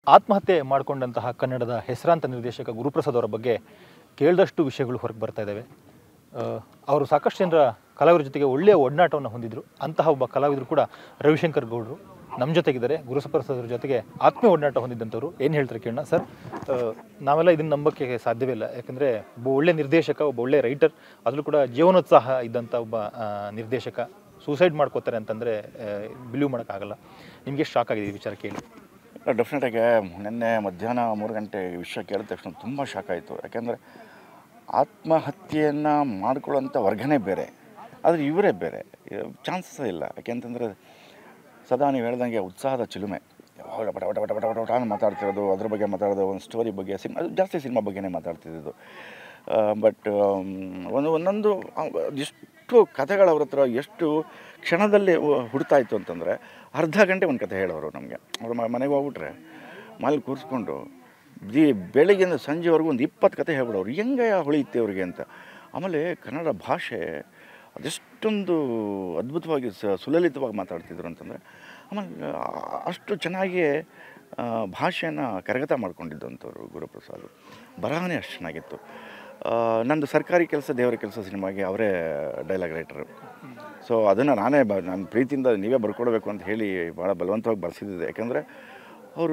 ಆತ್ಮಹತ್ಯೆ ಮಾಡಿಕೊಂಡಂತಹ ಕನ್ನಡದ ಹೆಸರಾಂತ ನಿರ್ದೇಶಕ ಗುರುಪ್ರಸಾದ್ ಅವರ ಬಗ್ಗೆ ಕೇಳಿದಷ್ಟು ವಿಷಯಗಳು ಹೊರಗೆ ಬರ್ತಾ ಇದ್ದಾವೆ ಆ, ಅವರು ಸಾಕಷ್ಟು ಜನರ ಕಲಾವಿದರ ಜೊತೆಗೆ ಒಳ್ಳೆಯ ಒಡನಾಟವನ್ನು ಹೊಂದಿದ್ರು ಅಂತಹ ಒಬ್ಬ ಕಲಾವಿದರು ಕೂಡ ರವಿಶಂಕರ್ ಗೌಡರು ನಮ್ಮ ಜೊತೆಗಿದ್ದಾರೆ ಗುರುಪ್ರಸಾದ್ ಅವರ ಜೊತೆಗೆ ಆತ್ಮೀಯ ಒಡನಾಟ ಹೊಂದಿದ್ದಂಥವ್ರು ಏನು ಹೇಳ್ತಾರೆ ಕೇಳೋಣ ಸರ್ ಆ, ನಾವೆಲ್ಲ ಇದನ್ನು ನಂಬಕ್ಕೆ ಸಾಧ್ಯವೇ ಇಲ್ಲ ಯಾಕಂದರೆ ಒಬ್ಬ ಒಳ್ಳೆ ನಿರ್ದೇಶಕ ಒಬ್ಬ ಒಳ್ಳೆ ರೈಟರ್ ಅದರಲ್ಲೂ ಕೂಡ ಜೀವನೋತ್ಸಾಹ ಇದ್ದಂಥ ಒಬ್ಬ ಆ, ನಿರ್ದೇಶಕ ಸೂಸೈಡ್ ಮಾಡ್ಕೋತಾರೆ ಅಂತಂದರೆ ಬಿಲೀವ್ ಮಾಡೋಕ್ಕಾಗಲ್ಲ ನಿಮಗೆ ಶಾಕ್ ಆಗಿದೆ ಈ ವಿಚಾರ ಕೇಳಿ ಡೆಫಿನೆಟಾಗಿ ನಿನ್ನೆ ಮಧ್ಯಾಹ್ನ ಮೂರು ಗಂಟೆ ಈ ವಿಷಯ ಕೇಳಿದ ತಕ್ಷಣ ತುಂಬ ಶಾಕ್ ಆಯಿತು ಯಾಕೆಂದರೆ ಆತ್ಮಹತ್ಯೆಯನ್ನು ಮಾಡ್ಕೊಳ್ಳೋಂಥ ವರ್ಗನೇ ಬೇರೆ ಆದರೆ ಇವರೇ ಬೇರೆ ಚಾನ್ಸಸ್ ಇಲ್ಲ ಯಾಕೆಂತಂದರೆ ಸದಾ ನೀವು ಹೇಳ್ದಂಗೆ ಉತ್ಸಾಹದ ಚಿಲುಮೆ ಯಾವಾಗ ಬಟ ಬಟ ಬಟ ಬಟ ಬಟ ಬಟ ಅಂತ ಮಾತಾಡ್ತಿರೋದು ಅದ್ರ ಬಗ್ಗೆ ಮಾತಾಡೋದು ಒಂದು ಸ್ಟೋರಿ ಬಗ್ಗೆ ಸಿನಿಮಾ ಅದು ಜಾಸ್ತಿ ಸಿನಿಮಾ ಬಗ್ಗೆನೇ ಮಾತಾಡ್ತಿದ್ದು ಬಟ್ ಒಂದು ಒಂದೊಂದು ಆ, ಎಷ್ಟು ಕಥೆಗಳು ಅವ್ರ ಹತ್ರ ಎಷ್ಟು ಕ್ಷಣದಲ್ಲಿ ಹು- ಹುಡ್ತಾ ಇತ್ತು ಅಂತಂದರೆ ಅರ್ಧ ಗಂಟೆ ಒಂದು ಕತೆ ಹೇಳೋರು ನಮಗೆ ಅವ್ರ ಮ- ಮನೆಗೆ ಹೋಗ್ಬಿಟ್ರೆ ಮನೇಲಿ ಕೂರಿಸ್ಕೊಂಡು ದಿ ಬೆಳಗ್ಗೆಯಿಂದ ಸಂಜೆವರೆಗೂ ಒಂದು ಇಪ್ಪತ್ತು ಕತೆ ಹೇಳ್ಬಿಡೋರು ಹೆಂಗೆ ಹೊಳೆಯುತ್ತೆ ಅವ್ರಿಗೆ ಅಂತ ಆಮೇಲೆ ಕನ್ನಡ ಭಾಷೆ ಅದೆಷ್ಟೊಂದು ಅದ್ಭುತವಾಗಿ ಸ ಸುಲಲಿತವಾಗಿ ಮಾತಾಡ್ತಿದ್ರು ಅಂತಂದರೆ ಆಮೇಲೆ ಆ- ಅಷ್ಟು ಚೆನ್ನಾಗಿ ಆ, ಭಾಷೆಯನ್ನು ಕರಗತ ಮಾಡ್ಕೊಂಡಿದ್ದಂಥವ್ರು ಗುರುಪ್ರಸಾದ್ ಬರಹನೇ ಅಷ್ಟು ಚೆನ್ನಾಗಿತ್ತು ಆ, ನಂದು ಸರ್ಕಾರಿ ಕೆಲಸ ದೇವರ ಕೆಲಸ ಸಿನಿಮಾಗೆ ಅವರೇ ಡೈಲಾಗ್ ರೈಟರು ಸೊ ಅದನ್ನು ನಾನೇ ಬ ನನ್ನ ಪ್ರೀತಿಯಿಂದ ನೀವೇ ಬರ್ಕೊಡ್ಬೇಕು ಅಂತ ಹೇಳಿ ಭಾಳ ಬಲವಂತವಾಗಿ ಬರ್ಸಿದ್ದೆ ಯಾಕೆಂದರೆ ಅವರು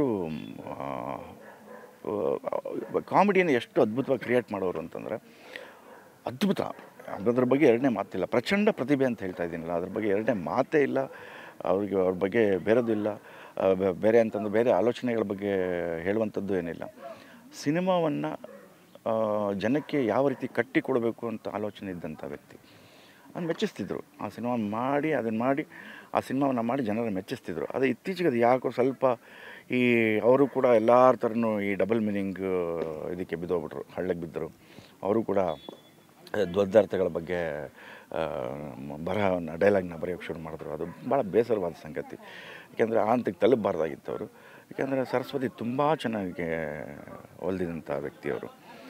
ಕಾಮಿಡಿಯನ್ನು ಎಷ್ಟು ಅದ್ಭುತವಾಗಿ ಕ್ರಿಯೇಟ್ ಮಾಡೋರು ಅಂತಂದರೆ ಅದ್ಭುತ ಅದ್ರ ಬಗ್ಗೆ ಎರಡನೇ ಮಾತಿಲ್ಲ ಪ್ರಚಂಡ ಪ್ರತಿಭೆ ಅಂತ ಹೇಳ್ತಾ ಇದ್ದೀನಲ್ಲ ಅದ್ರ ಬಗ್ಗೆ ಎರಡನೇ ಮಾತೇ ಇಲ್ಲ ಅವ್ರಿಗೆ ಅವ್ರ ಬಗ್ಗೆ ಬೇರೆದು ಇಲ್ಲ ಆ, ಬೆ- ಬೇರೆ ಅಂತಂದ್ರೆ ಬೇರೆ ಆಲೋಚನೆಗಳ ಬಗ್ಗೆ ಹೇಳುವಂಥದ್ದು ಏನಿಲ್ಲ ಸಿನಿಮಾವನ್ನು ಜನಕ್ಕೆ ಯಾವ ರೀತಿ ಕಟ್ಟಿಕೊಡಬೇಕು ಅಂತ ಆಲೋಚನೆ ಇದ್ದಂಥ ವ್ಯಕ್ತಿ ಅದನ್ನು ಮೆಚ್ಚಿಸ್ತಿದ್ರು ಆ ಸಿನಿಮಾ ಮಾಡಿ ಅದನ್ನು ಮಾಡಿ ಆ ಸಿನಿಮಾವನ್ನು ಮಾಡಿ ಜನರನ್ನು ಮೆಚ್ಚಿಸ್ತಿದ್ರು ಅದು ಇತ್ತೀಚೆಗೆ ಅದು ಯಾಕೋ ಸ್ವಲ್ಪ ಈ ಅವರು ಕೂಡ ಎಲ್ಲರ ಥರನೂ ಈ ಡಬಲ್ ಮೀನಿಂಗ್ ಇದಕ್ಕೆ ಬಿದ್ದೋಗ್ಬಿಟ್ರು ಹಳ್ಳಕ್ಕೆ ಬಿದ್ದರು ಅವರು ಕೂಡ ದ್ವದ್ದಾರ್ಥಗಳ ಬಗ್ಗೆ ಆ, ಮ- ಬರಹವನ್ನು ಡೈಲಾಗ್ನ ಬರೆಯೋಕ್ಕೆ ಶುರು ಮಾಡಿದ್ರು ಅದು ಭಾಳ ಬೇಸರವಾದ ಸಂಗತಿ ಯಾಕೆಂದರೆ ಆ ಹಂತಕ್ಕೆ ತಲುಪಬಾರ್ದಾಗಿತ್ತು ಅವರು ಯಾಕೆಂದರೆ ಸರಸ್ವತಿ ತುಂಬ ಚೆನ್ನಾಗಿ ಹೊಲ್ದಿದಂಥ ವ್ಯಕ್ತಿಯವರು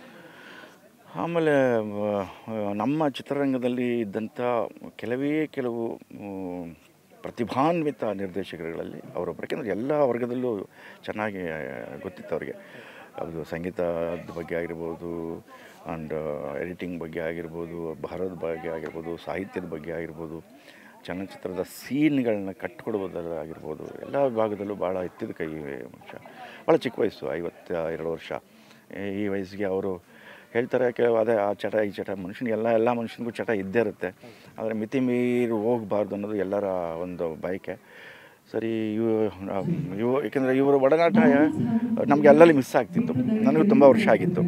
ಆಮೇಲೆ ಆ, ನಮ್ಮ ಚಿತ್ರರಂಗದಲ್ಲಿ ಇದ್ದಂಥ ಕೆಲವೇ ಕೆಲವು ಮ್, ಪ್ರತಿಭಾನ್ವಿತ ನಿರ್ದೇಶಕರುಗಳಲ್ಲಿ ಅವರೊಬ್ಬರು ಯಾಕೆಂದರೆ ಎಲ್ಲ ವರ್ಗದಲ್ಲೂ ಚೆನ್ನಾಗಿ ಗೊತ್ತಿತ್ತು ಅವರಿಗೆ ಅದು ಸಂಗೀತದ ಬಗ್ಗೆ ಆಗಿರ್ಬೋದು ಆ್ಯಂಡ್ ಎಡಿಟಿಂಗ್ ಬಗ್ಗೆ ಆಗಿರ್ಬೋದು ಬರಹದ ಬಗ್ಗೆ ಆಗಿರ್ಬೋದು ಸಾಹಿತ್ಯದ ಬಗ್ಗೆ ಆಗಿರ್ಬೋದು ಚಲನಚಿತ್ರದ ಸೀನ್ಗಳನ್ನ ಕಟ್ಟಿಕೊಡುವುದರ ಆಗಿರ್ಬೋದು ಎಲ್ಲ ವಿಭಾಗದಲ್ಲೂ ಭಾಳ ಎತ್ತಿದ ಕೈ ಮನುಷ್ಯ ಭಾಳ ಚಿಕ್ಕ ವಯಸ್ಸು ಐವತ್ತ ಎರಡು ವರ್ಷ ಈ- ಈ ವಯಸ್ಸಿಗೆ ಅವರು ಹೇಳ್ತಾರೆ ಕೆಲವು ಅದೇ ಆ ಚಟ ಈ ಚಟ ಮನುಷ್ಯನಿಗೆಲ್ಲ ಎಲ್ಲ ಮನುಷ್ಯನಿಗೂ ಚಟ ಇದ್ದೇ ಇರುತ್ತೆ ಆದರೆ ಮಿತಿ ಮೀರಿ ಹೋಗಬಾರ್ದು ಅನ್ನೋದು ಎಲ್ಲರ ಒಂದು ಬಯಕೆ ಸರಿ ಇವು ಇವು ಏಕೆಂದರೆ ಇವರ ಒಡನಾಟ ನಮಗೆ ಅಲ್ಲಲ್ಲಿ ಮಿಸ್ ಆಗ್ತಿತ್ತು ನನಗೂ ತುಂಬ ವರ್ಷ ಆಗಿತ್ತು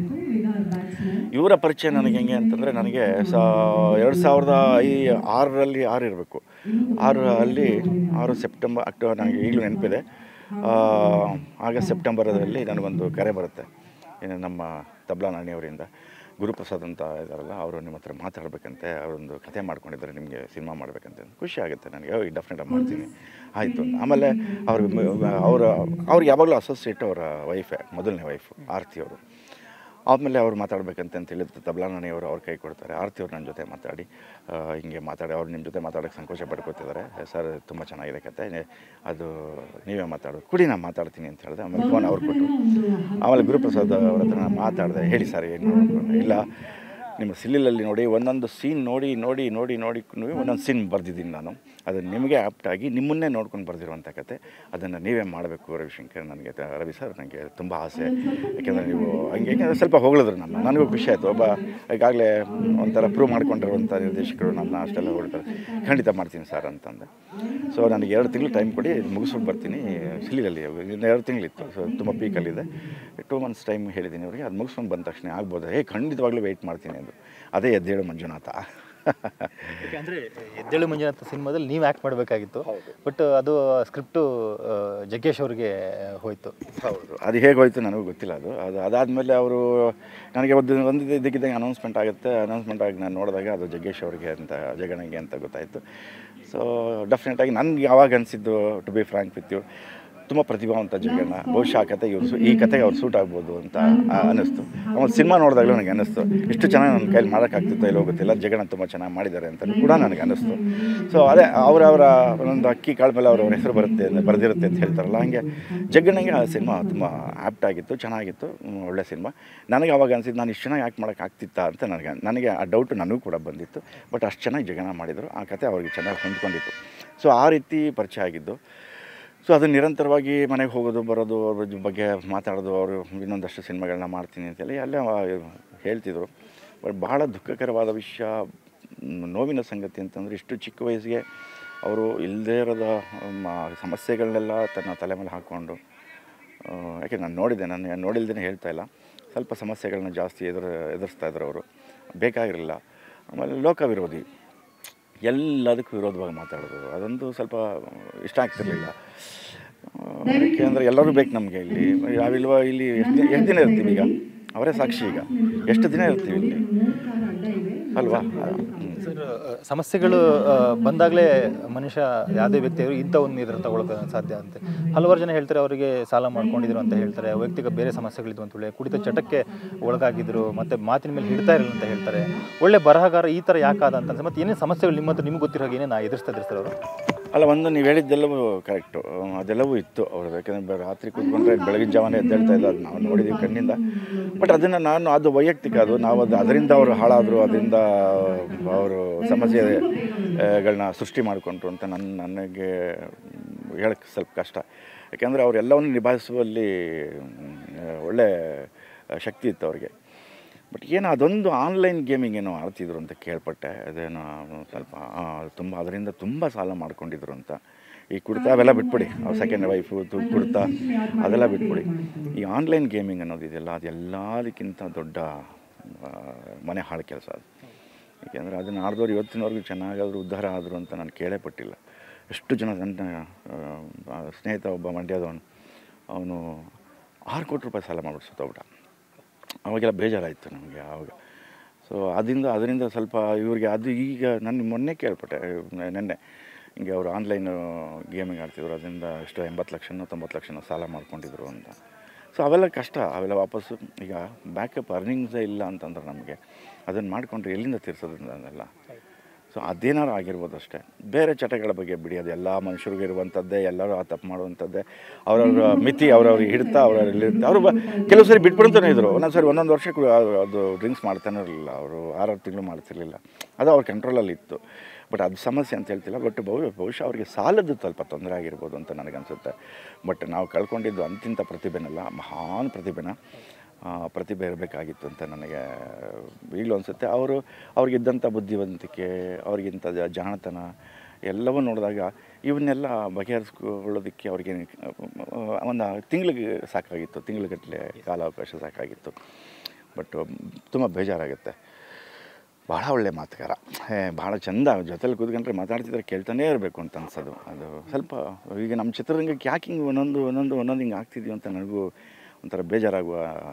ಇವರ ಪರಿಚಯ ನನಗೆ ಹೆಂಗೆ ಅಂತಂದರೆ ನನಗೆ ಸಾ ಎರಡು ಸಾವಿರದ ಐ ಆರರಲ್ಲಿ ಆರು ಇರಬೇಕು ಆರು ಅಲ್ಲಿ ಆರು ಸೆಪ್ಟೆಂಬರ್ ಅಕ್ಟೋಬರ್ ನನಗೆ ಈಗಲೂ ನೆನಪಿದೆ ಆ, ಆಗಸ್ಟ್ ಸೆಪ್ಟೆಂಬರಲ್ಲಿ ನನಗೊಂದು ಕರೆ ಬರುತ್ತೆ ಏನು ನಮ್ಮ ತಬ್ಲಾ ನಾಣಿಯವರಿಂದ ಗುರುಪ್ರಸಾದ್ ಅಂತ ಇದ್ದಾರಲ್ಲ ಅವರು ನಿಮ್ಮ ಹತ್ರ ಮಾತಾಡಬೇಕಂತೆ ಅವರೊಂದು ಕತೆ ಮಾಡ್ಕೊಂಡಿದ್ದಾರೆ ನಿಮಗೆ ಸಿನಿಮಾ ಮಾಡಬೇಕಂತೆ ಖುಷಿ ಆಗುತ್ತೆ ನನಗೆ ಹೋಗಿ ಡೆಫಿನೆಟಾಗಿ ಮಾಡ್ತೀನಿ ಆಯಿತು ಆಮೇಲೆ ಅವ್ರ ಅವರ ಅವ್ರಿಗೆ ಯಾವಾಗಲೂ ಅಸೋಸಿಯೇಟ್ ಅವರ ವೈಫೇ ಮೊದಲನೇ ವೈಫು ಆರತಿ ಅವರು ಆದಮೇಲೆ ಅವ್ರು ಮಾತಾಡ್ಬೇಕಂತ ಅಂತ ಹೇಳಿದ್ರು ತಬ್ಲಾನಾಣಿ ಅವರು ಅವ್ರ ಕೈ ಕೊಡ್ತಾರೆ ಆರತಿ ಅವ್ರು ನನ್ನ ಜೊತೆ ಮಾತಾಡಿ ಆ, ಹಿಂಗೆ ಮಾತಾಡಿ ಅವ್ರು ನಿಮ್ಮ ಜೊತೆ ಮಾತಾಡೋಕ್ಕೆ ಸಂಕೋಚ ಪಡ್ಕೋತಿದ್ದಾರೆ ಸರ್ ತುಂಬ ಚೆನ್ನಾಗಿದೆ ಕತೆ ನೆ- ಅದು ನೀವೇ ಮಾತಾಡೋದು ಕುಡಿ ನಾನು ಮಾತಾಡ್ತೀನಿ ಅಂತ ಹೇಳಿದೆ ಆಮೇಲೆ ಫೋನ್ ಅವ್ರು ಕೊಟ್ಟರು ಆಮೇಲೆ ಗುರುಪ್ರಸಾದ್ ಅವ್ರ ಹತ್ರ ನಾನು ಮಾತಾಡಿದೆ ಹೇಳಿ ಸರ್ ಏನು ಮಾಡ್ಬೇಕು ಇಲ್ಲ ನಿಮ್ಮ ಸಿಲ್ಲಿಲಲ್ಲಿ ನೋಡಿ ಒಂದೊಂದು ಸೀನ್ ನೋಡಿ ನೋಡಿ ನೋಡಿ ನೋಡಿ ಒಂದೊಂದು ಸೀನ್ ಬರೆದಿದ್ದೀನಿ ನಾನು ಅದು ನಿಮಗೆ ಆಪ್ಟಾಗಿ ನಿಮ್ಮನ್ನೇ ನೋಡ್ಕೊಂಡು ಬರೆದಿರುವಂಥ ಕತೆ ಅದನ್ನು ನೀವೇ ಮಾಡಬೇಕು ರವಿಶಂಕರ್ ನನಗೆ ತ- ರವಿ ಸರ್ ನನಗೆ ತುಂಬ ಆಸೆ ಯಾಕೆಂದರೆ ನೀವು ಹಂಗೆ ಯಾಕೆಂದರೆ ಸ್ವಲ್ಪ ಹೊಗಳಿದ್ರು ನನ್ನ ನನಗೂ ಖುಷಿ ಆಯಿತು ಒಬ್ಬ ಈಗಾಗಲೇ ಒಂಥರ ಪ್ರೂವ್ ಮಾಡ್ಕೊಂಡಿರುವಂಥ ನಿರ್ದೇಶಕರು ನನ್ನ ಅಷ್ಟೆಲ್ಲ ಹೊಡ್ತಾರೆ ಖಂಡಿತ ಮಾಡ್ತೀನಿ ಸರ್ ಅಂತಂದೆ ಸೊ ನನಗೆ ಎರಡು ತಿಂಗಳು ಟೈಮ್ ಕೊಡಿ ಮುಗಿಸ್ಬಿಟ್ಟು ಬರ್ತೀನಿ ಸಿಲಿಯಲ್ಲಿ ಇನ್ನು ಎರಡು ತಿಂಗಳಿತ್ತು ಸೊ ತುಂಬ ಪೀಕಲ್ಲಿದೆ ಟೂ ಮಂತ್ಸ್ ಟೈಮ್ ಹೇಳಿದ್ದೀನಿ ಅವರಿಗೆ ಅದು ಮುಗಿಸ್ಕೊಂಡು ಬಂದ ತಕ್ಷಣ ಆಗ್ಬೋದು ಏ ಖಂಡಿತವಾಗ್ಲೂ ವೆಯ್ಟ್ ಮಾಡ್ತೀನಿ ಅದು ಅದೇ ಎದ್ದೇಳು ಮಂಜುನಾಥ ಅಂದರೆ ಎದ್ದೇಳು ಮಂಜುನಾಥ ಸಿನಿಮಾದಲ್ಲಿ ನೀವು ಆ್ಯಕ್ಟ್ ಮಾಡಬೇಕಾಗಿತ್ತು ಬಟ್ ಅದು ಸ್ಕ್ರಿಪ್ಟು ಜಗ್ಗೇಶ್ ಅವ್ರಿಗೆ ಹೋಯಿತು ಹೌದು ಅದು ಹೇಗೆ ಹೋಯ್ತು ನನಗೂ ಗೊತ್ತಿಲ್ಲ ಅದು ಅದು ಅದಾದಮೇಲೆ ಅವರು ನನಗೆ ಒಂದು ಒಂದು ಇದಕ್ಕಿದ್ದಂಗೆ ಅನೌನ್ಸ್ಮೆಂಟ್ ಆಗುತ್ತೆ ಅನೌನ್ಸ್ಮೆಂಟ್ ಆಗಿ ನಾನು ನೋಡಿದಾಗ ಅದು ಜಗ್ಗೇಶ್ ಅವ್ರಿಗೆ ಅಂತ ಜಗಣಿಗೆ ಅಂತ ಗೊತ್ತಾಯಿತು ಸೊ ಡೆಫಿನೆಟಾಗಿ ನನಗೆ ಯಾವಾಗ ಅನಿಸಿದ್ದು to be frank with you ತುಂಬ ಪ್ರತಿಭಾವಂತ ಜಗಣ್ಣ ಬಹುಶಃ ಆ ಕತೆ ಇವ್ರು ಸು- ಈ ಕತೆಗೆ ಅವ್ರು ಸೂಟ್ ಆಗ್ಬೋದು ಅಂತ ಆ, ಅನ್ನಿಸ್ತು ಆಮೇಲೆ ಸಿನಿಮಾ ನೋಡಿದಾಗಲೂ ನನಗೆ ಅನ್ನಿಸ್ತು ಇಷ್ಟು ಚೆನ್ನಾಗಿ ನನ್ನ ಕೈಲಿ ಮಾಡೋಕ್ಕಾಗ್ತಿತ್ತೋ ಇಲ್ಲೋ ಗೊತ್ತಿಲ್ಲ ಜಗಣ್ಣ ತುಂಬ ಚೆನ್ನಾಗಿ ಮಾಡಿದ್ದಾರೆ ಅಂತ ಕೂಡ ನನಗೆ ಅನ್ನಿಸ್ತು ಸೊ ಅದೇ ಅವರವರ ಒಂದೊಂದು ಅಕ್ಕಿ ಕಾಳ ಮೇಲೆ ಅವ್ರವ್ರ ಹೆಸರು ಬರುತ್ತೆ ಅಂತ ಬರೆದಿರುತ್ತೆ ಅಂತ ಹೇಳ್ತಾರಲ್ಲ ಹಾಗೆ ಜಗ್ಗಣ್ಣಗೆ ಆ ಸಿನಿಮಾ ತುಂಬ ಆ್ಯಪ್ಟ್ ಆಗಿತ್ತು ಚೆನ್ನಾಗಿತ್ತು ಹ್ಮ್, ಒಳ್ಳೆ ಸಿನಿಮಾ ನನಗೆ ಅವಾಗ ಅನಿಸಿದ್ದು ನಾನು ಇಷ್ಟು ಚೆನ್ನಾಗಿ ಆ್ಯಕ್ಟ್ ಮಾಡೋಕೆ ಆಗ್ತಿತ್ತಾ ಅಂತ ನನಗೆ ನನಗೆ ಆ ಡೌಟ್ ನನಗೂ ಕೂಡ ಬಂದಿತ್ತು ಬಟ್ ಅಷ್ಟು ಚೆನ್ನಾಗಿ ಜಗಣ್ಣ ಮಾಡಿದರು ಆ ಕತೆ ಅವ್ರಿಗೆ ಚೆನ್ನಾಗಿ ಹೊಂದ್ಕೊಂಡಿತ್ತು ಸೊ ಆ ರೀತಿ ಪರಿಚಯ ಆಗಿದ್ದು ಸೊ ಅದು ನಿರಂತರವಾಗಿ ಮನೆಗೆ ಹೋಗೋದು ಬರೋದು ಅವ್ರ ಬಗ್ಗೆ ಮಾತಾಡೋದು ಅವರು ಇನ್ನೊಂದಷ್ಟು ಸಿನಿಮಾಗಳನ್ನ ಮಾಡ್ತೀನಿ ಅಂತೇಳಿ ಅಲ್ಲೇ ಅವ- ಹೇಳ್ತಿದ್ರು ಬಟ್ ಭಾಳ ದುಃಖಕರವಾದ ವಿಷಯ ಮ್, ನೋವಿನ ಸಂಗತಿ ಅಂತಂದರೆ ಇಷ್ಟು ಚಿಕ್ಕ ವಯಸ್ಸಿಗೆ ಅವರು ಇಲ್ಲದೇ ಇರೋದ ಮ- ಸಮಸ್ಯೆಗಳನ್ನೆಲ್ಲ ತನ್ನ ತಲೆ ಮೇಲೆ ಹಾಕ್ಕೊಂಡು ಆ, ಯಾಕೆ ನಾನು ನೋಡಿದ್ದೆ ನಾನು ನೋಡಿಲ್ದೇ ಹೇಳ್ತಾ ಇಲ್ಲ ಸ್ವಲ್ಪ ಸಮಸ್ಯೆಗಳನ್ನ ಜಾಸ್ತಿ ಎದುರು ಎದುರಿಸ್ತಾ ಇದ್ರು ಅವರು ಬೇಕಾಗಿರಲಿಲ್ಲ ಆಮೇಲೆ ಲೋಕ ವಿರೋಧಿ ಎಲ್ಲದಕ್ಕೂ ವಿರೋಧವಾಗಿ ಮಾತಾಡೋದು ಅದೊಂದು ಸ್ವಲ್ಪ ಇಷ್ಟ ಆಗ್ತಿರ್ಲಿಲ್ಲ ಯಾಕೆಂದರೆ ಎಲ್ಲರೂ ಬೇಕು ನಮಗೆ ಇಲ್ಲಿ ನಾವಿಲ್ವ ಇಲ್ಲಿ ಎಷ್ಟು ದಿನ ಎಷ್ಟು ದಿನ ಇರ್ತೀವಿ ಈಗ ಅವರೇ ಸಾಕ್ಷಿ ಈಗ ಎಷ್ಟು ದಿನ ಇರ್ತೀವಿ ಇಲ್ಲಿ ಅಲ್ವಾ ಹ್ಮ್. ಸರ್ ಅ, ಸಮಸ್ಯೆಗಳು ಅ, ಬಂದಾಗಲೇ ಮನುಷ್ಯ ಯಾವುದೇ ವ್ಯಕ್ತಿ ಇಂಥ ಒಂದು ನಿರ್ಧಾರ ತಗೊಳ್ಳೋಕೆ ಸಾಧ್ಯ ಅಂತೆ ಹಲವಾರು ಜನ ಹೇಳ್ತಾರೆ ಅವರಿಗೆ ಸಾಲ ಮಾಡ್ಕೊಂಡಿದ್ರು ಅಂತ ಹೇಳ್ತಾರೆ ವೈಯಕ್ತಿಕ ಬೇರೆ ಸಮಸ್ಯೆಗಳಿದ್ವು ಅಂತೇಳಿ ಕುಡಿತ ಚಟಕ್ಕೆ ಒಳಗಾಗಿದ್ರು ಮತ್ತೆ ಮಾತಿನ ಮೇಲೆ ಹಿಡ್ತಾ ಇರಲಿಲ್ಲ ಅಂತ ಹೇಳ್ತಾರೆ ಒಳ್ಳೆ ಬರಹಗಾರ ಈ ಥರ ಯಾಕಾದ ಅಂತ ಮತ್ತೆ ಏನೇನು ಸಮಸ್ಯೆಗಳು ನಿಮ್ಮ ಹತ್ರ ನಿಮ್ಗೆ ಗೊತ್ತಿರೋ ಹಾಗೆ ಏನೇನು ಎದುರಿಸ್ತಾ ಇದ್ರು ಸರ್ ಅವರು ಅಲ್ಲ ಒಂದು ನೀವು ಹೇಳಿದ್ದೆಲ್ಲವೂ ಕರೆಕ್ಟು ಅದೆಲ್ಲವೂ ಇತ್ತು ಅವ್ರದ್ದು ಯಾಕೆಂದರೆ ರಾತ್ರಿ ಕೂತ್ಕೊಂಡ್ರೆ ಬೆಳಗಿನ ಜಾವನೇ ಎದ್ದೇಳ್ತಾ ಇಲ್ಲ ಅದು ನಾವು ನೋಡಿದ್ದೀವಿ ಕಣ್ಣಿಂದ ಬಟ್ ಅದನ್ನು ನಾನು ಅದು ವೈಯಕ್ತಿಕ ಅದು ನಾವು ಅದು ಅದರಿಂದ ಅವರು ಹಾಳಾದರು ಅದರಿಂದ ಅವರು ಸಮಸ್ಯೆಗಳನ್ನ ಸೃಷ್ಟಿ ಮಾಡಿಕೊಂಡ್ರು ಅಂತ ನನ್ನ ನನಗೆ ಹೇಳಕ್ಕೆ ಸ್ವಲ್ಪ ಕಷ್ಟ ಯಾಕೆಂದರೆ ಅವರೆಲ್ಲವನ್ನು ನಿಭಾಯಿಸುವಲ್ಲಿ ಮ್, ಒಳ್ಳೆ ಶಕ್ತಿ ಇತ್ತು ಅವ್ರಿಗೆ ಬಟ್ ಏನೋ ಅದೊಂದು ಆನ್ಲೈನ್ ಗೇಮಿಂಗ್ ಏನೋ ಆಡ್ತಿದ್ರು ಅಂತ ಕೇಳ್ಪಟ್ಟೆ ಅದೇನೋ ಸ್ವಲ್ಪ ಆ, ತುಂಬ ಅದರಿಂದ ತುಂಬ ಸಾಲ ಮಾಡ್ಕೊಂಡಿದ್ರು ಅಂತ ಈ ಕುಡ್ತ ಅವೆಲ್ಲ ಬಿಟ್ಬಿಡಿ ಅವ್ರ ಸೆಕೆಂಡ್ ವೈಫು ಕುಡ್ತ ಅದೆಲ್ಲ ಬಿಟ್ಬಿಡಿ ಈ ಆನ್ಲೈನ್ ಗೇಮಿಂಗ್ ಅನ್ನೋದಿದೆಯಲ್ಲ ಅದೆಲ್ಲದಕ್ಕಿಂತ ದೊಡ್ಡ ಆ, ಮನೆ ಹಾಳು ಕೆಲಸ ಅದು ಏಕೆಂದರೆ ಅದನ್ನು ಆಡಿದವ್ರು ಇವತ್ತಿನವರೆಗೂ ಚೆನ್ನಾಗಾದರೂ ಉದ್ಧಾರ ಆದರು ಅಂತ ನಾನು ಕೇಳೇ ಪಟ್ಟಿಲ್ಲ ಎಷ್ಟು ಜನ ನನ್ನ ಆ, ಸ್ನೇಹಿತ ಒಬ್ಬ ಮಂಡ್ಯದವನು ಅವನು ಆರು ಕೋಟಿ ರೂಪಾಯಿ ಸಾಲ ಮಾಡ್ಬಿಟ್ಟು ಸುತ್ತೋಗ್ಬಿಟ್ಟ ಅವಾಗೆಲ್ಲ ಬೇಜಾರಾಯಿತು ನಮಗೆ ಆವಾಗ ಸೊ ಅದರಿಂದ ಅದರಿಂದ ಸ್ವಲ್ಪ ಇವ್ರಿಗೆ ಅದು ಈಗ ನಾನು ಮೊನ್ನೆ ಕೇಳ್ಪಟ್ಟೆ ನೆನ್ನೆ ಹಿಂಗೆ ಅವರು ಆನ್ಲೈನ್ ಗೇಮಿಂಗ್ ಆಡ್ತಿದ್ರು ಅದರಿಂದ ಎಷ್ಟೋ ಎಂಬತ್ತು ಲಕ್ಷನೋ ತೊಂಬತ್ತು ಲಕ್ಷನೋ ಸಾಲ ಮಾಡ್ಕೊಂಡಿದ್ರು ಅಂತ ಸೊ ಅವೆಲ್ಲ ಕಷ್ಟ ಅವೆಲ್ಲ ವಾಪಸ್ಸು ಈಗ ಬ್ಯಾಕಪ್ ಅರ್ನಿಂಗ್ಸೇ ಇಲ್ಲ ಅಂತಂದ್ರೆ ನಮಗೆ ಅದನ್ನು ಮಾಡಿಕೊಂಡ್ರೆ ಎಲ್ಲಿಂದ ತೀರ್ಸೋದ್ರಿಂದ ಅದೆಲ್ಲ ಸೊ ಅದೇನಾರು ಆಗಿರ್ಬೋದು ಅಷ್ಟೇ ಬೇರೆ ಚಟಗಳ ಬಗ್ಗೆ ಬಿಡಿ ಅದು ಎಲ್ಲ ಮನುಷ್ಯರಿಗೂ ಇರುವಂಥದ್ದೇ ಎಲ್ಲರೂ ಆ ತಪ್ಪು ಮಾಡುವಂಥದ್ದೇ ಅವ್ರವ್ರ ಮಿತಿ ಅವ್ರವ್ರಿಗೆ ಹಿಡ್ತಾ ಅವ್ರವ್ರಲ್ಲಿ ಅವರು ಬ ಕೆಲವು ಸರಿ ಬಿಟ್ಬಿಡ್ತಾನೆ ಇದ್ರು ಒಂದೊಂದು ಸರಿ ಒಂದೊಂದು ವರ್ಷ ಕೂಡ ಅದು ಡ್ರಿಂಕ್ಸ್ ಮಾಡ್ತಾನೆ ಇರಲಿಲ್ಲ ಅವರು ಆರಾರು ತಿಂಗಳು ಮಾಡ್ತಿರ್ಲಿಲ್ಲ ಅದು ಅವ್ರ ಕಂಟ್ರೋಲಲ್ಲಿ ಇತ್ತು ಬಟ್ ಅದು ಸಮಸ್ಯೆ ಅಂತ ಹೇಳ್ತಿಲ್ಲ ಬಟ್ ಬಹು ಬಹುಶಃ ಅವರಿಗೆ ಸಾಲದ್ದು ಸ್ವಲ್ಪ ತೊಂದರೆ ಆಗಿರ್ಬೋದು ಅಂತ ನನಗನ್ಸುತ್ತೆ ಬಟ್ ನಾವು ಕಳ್ಕೊಂಡಿದ್ದು ಅಂತಿಂಥ ಪ್ರತಿಭೆನಲ್ಲ ಮಹಾನ್ ಪ್ರತಿಭೆನ ಆ, ಪ್ರತಿಭೆ ಇರಬೇಕಾಗಿತ್ತು ಅಂತ ನನಗೆ ಈಗಲೂ ಅನಿಸುತ್ತೆ ಅವರು ಅವ್ರಿಗಿದ್ದಂಥ ಬುದ್ಧಿವಂತಿಕೆ ಅವ್ರಿಗಿಂತ ಜ- ಜಾಣತನ ಎಲ್ಲವೂ ನೋಡಿದಾಗ ಇವನ್ನೆಲ್ಲ ಬಗೆಹರಿಸ್ಕೊಳ್ಳೋದಕ್ಕೆ ಅವ್ರಿಗೆ ಒಂದು ತಿಂಗಳಿಗೆ ಸಾಕಾಗಿತ್ತು ತಿಂಗ್ಳುಗಟ್ಟಲೆ ಕಾಲಾವಕಾಶ ಸಾಕಾಗಿತ್ತು ಬಟ್ ತುಂಬ ಬೇಜಾರಾಗುತ್ತೆ ಭಾಳ ಒಳ್ಳೆ ಮಾತುಗಾರ ಏ, ಭಾಳ ಚಂದ ಜೊತೆಲಿ ಕೂತ್ಕೊಂಡ್ರೆ ಮಾತಾಡ್ತಿದ್ರೆ ಕೇಳ್ತಾನೇ ಇರಬೇಕು ಅಂತ ಅನ್ಸೋದು ಅದು ಸ್ವಲ್ಪ ಈಗ ನಮ್ಮ ಚಿತ್ರರಂಗಕ್ಕೆ ಯಾಕೆ ಹಿಂಗೆ ಒಂದೊಂದು ಒಂದೊಂದು ಒಂದೊಂದು ಹಿಂಗೆ ಆಗ್ತಿದ್ಯೋ ಅಂತ ನನಗೂ ಒಂಥರ ಬೇಜಾರಾಗುವ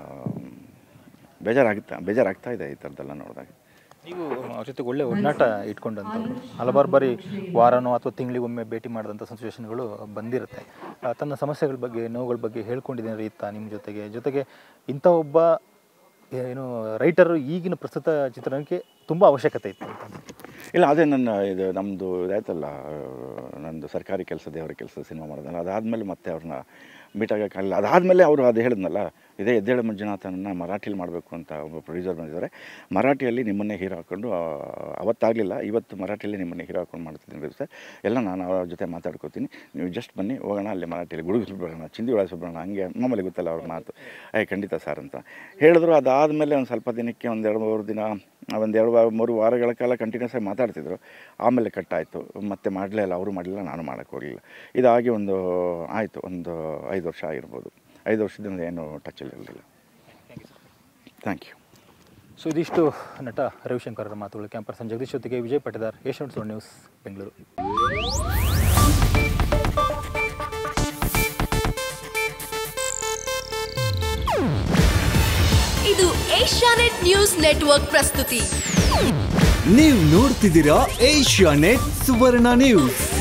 ಬೇಜಾರಾಗುತ್ತಾ ಬೇಜಾರಾಗ್ತಾ ಇದೆ ಈ ಥರದ್ದೆಲ್ಲ ನೋಡಿದಾಗ ನೀವು ಅವ್ರ ಜೊತೆಗೆ ಒಳ್ಳೆ ಒಡನಾಟ ಇಟ್ಕೊಂಡಂಥವ್ರು ಹಲವಾರು ಬಾರಿ ವಾರನೋ ಅಥವಾ ತಿಂಗಳಿಗೊಮ್ಮೆ ಭೇಟಿ ಮಾಡಿದಂಥ ಸಿಚುವೇಶನ್ಗಳು ಬಂದಿರುತ್ತೆ ಆ, ತನ್ನ ಸಮಸ್ಯೆಗಳ ಬಗ್ಗೆ ನೋವುಗಳ ಬಗ್ಗೆ ಹೇಳ್ಕೊಂಡಿದ್ದೇನೆ ಇತ್ತ ನಿಮ್ಮ ಜೊತೆಗೆ ಜೊತೆಗೆ ಇಂಥ ಒಬ್ಬ ಏನು ರೈಟರು ಈಗಿನ ಪ್ರಸ್ತುತ ಚಿತ್ರರಂಗಕ್ಕೆ ತುಂಬ ಅವಶ್ಯಕತೆ ಇತ್ತು ಅಂತ ಇಲ್ಲ ಅದೇ ನನ್ನ ಇದು ನಮ್ಮದು ಇದಾಯ್ತಲ್ಲ ನಂದು ಸರ್ಕಾರಿ ಕೆಲಸ ದೇವರ ಕೆಲಸ ಸಿನಿಮಾ ಮಾಡೋದಲ್ಲ ಅದಾದಮೇಲೆ ಮತ್ತೆ ಅವ್ರನ್ನ ಮೀಟ್ ಆಗೋಕ್ಕಾಗಲ್ಲ ಅದಾದಮೇಲೆ ಅವರು ಅದು ಹೇಳಿದ್ನಲ್ಲ ಇದೇ ಎದ್ದೇಳ ಮಂಜುನಾಥನನ್ನು ಮರಾಠಿಲಿ ಮಾಡಬೇಕು ಅಂತ ಒಬ್ಬ ಪ್ರೊಡ್ಯೂಸರ್ ಬಂದಿದ್ದಾರೆ ಮರಾಠಿಯಲ್ಲಿ ನಿಮ್ಮನ್ನೇ ಹೀರೋ ಹಾಕ್ಕೊಂಡು ಆ, ಅವತ್ತಾಗಲಿಲ್ಲ ಇವತ್ತು ಮರಾಠಿಯಲ್ಲಿ ನಿಮ್ಮನ್ನೇ ಹೀರೋ ಹಾಕ್ಕೊಂಡು ಮಾಡ್ತಿದ್ದೀನಿ ಸರ್ ಎಲ್ಲ ನಾನು ಅವ್ರ ಜೊತೆ ಮಾತಾಡ್ಕೋತೀನಿ ನೀವು ಜಸ್ಟ್ ಬನ್ನಿ ಹೋಗೋಣ ಅಲ್ಲಿ ಮರಾಠಿಯಲ್ಲಿ ಗುಡುಗು ಸುಬ್ರಹ್ಮಣ್ಯ ಚಿಂದಿ ಒಳ ಸುಬ್ರಹ್ಮಣ್ಯ ಹಂಗೆ ಮಾಮೂಲಿ ಗೊತ್ತಲ್ಲ ಅವ್ರ ಮಾತು ಏ ಖಂಡಿತ ಸರ್ ಅಂತ ಹೇಳಿದ್ರು ಅದಾದಮೇಲೆ ಒಂದು ಸ್ವಲ್ಪ ದಿನಕ್ಕೆ ಒಂದು ಎರಡು ಮೂರು ದಿನ ಒಂದು ಎರಡು ವಾರ ಮೂರು ವಾರಗಳ ಕಾಲ ಕಂಟಿನ್ಯೂಸ್ ಆಗಿ ಮಾತಾಡ್ತಿದ್ರು ಆಮೇಲೆ ಕಟ್ಟಾಯಿತು ಮತ್ತೆ ಮಾಡಲೇ ಇಲ್ಲ ಅವರು ಮಾಡಲಿಲ್ಲ ನಾನು ಮಾಡೋಕ್ಕೆ ಹೋಗಲಿಲ್ಲ ಇದಾಗಿ ಒಂದು ಆಯಿತು ಒಂದು ಐದು ವರ್ಷ ಆಗಿರ್ಬೋದು ಐದು ವರ್ಷದಿಂದ ಏನು ಟಚಲ್ಲಿ ಇರಲಿಲ್ಲ ಥ್ಯಾಂಕ್ ಯು ಸೊ ಇದಿಷ್ಟು ನಟ ರವಿಶಂಕರರ ಮಾತುಗಳು ಕ್ಯಾಂಪರ್ಸನ್ ಜಗದೀಶ್ ಜೊತೆಗೆ ವಿಜಯ್ ಪಟೇದಾರ್ ಏಷ್ಯನ್ ಸೋನ್ ನ್ಯೂಸ್ ಬೆಂಗಳೂರು ಇದು ಏಷ್ಯಾನೆಟ್ ನ್ಯೂಸ್ ನೆಟ್ವರ್ಕ್ ಪ್ರಸ್ತುತಿ ನೀವು ನೋಡ್ತಿದ್ದೀರಾ ಏಷ್ಯಾ ನೆಟ್ ಸುವರ್ಣ ನ್ಯೂಸ್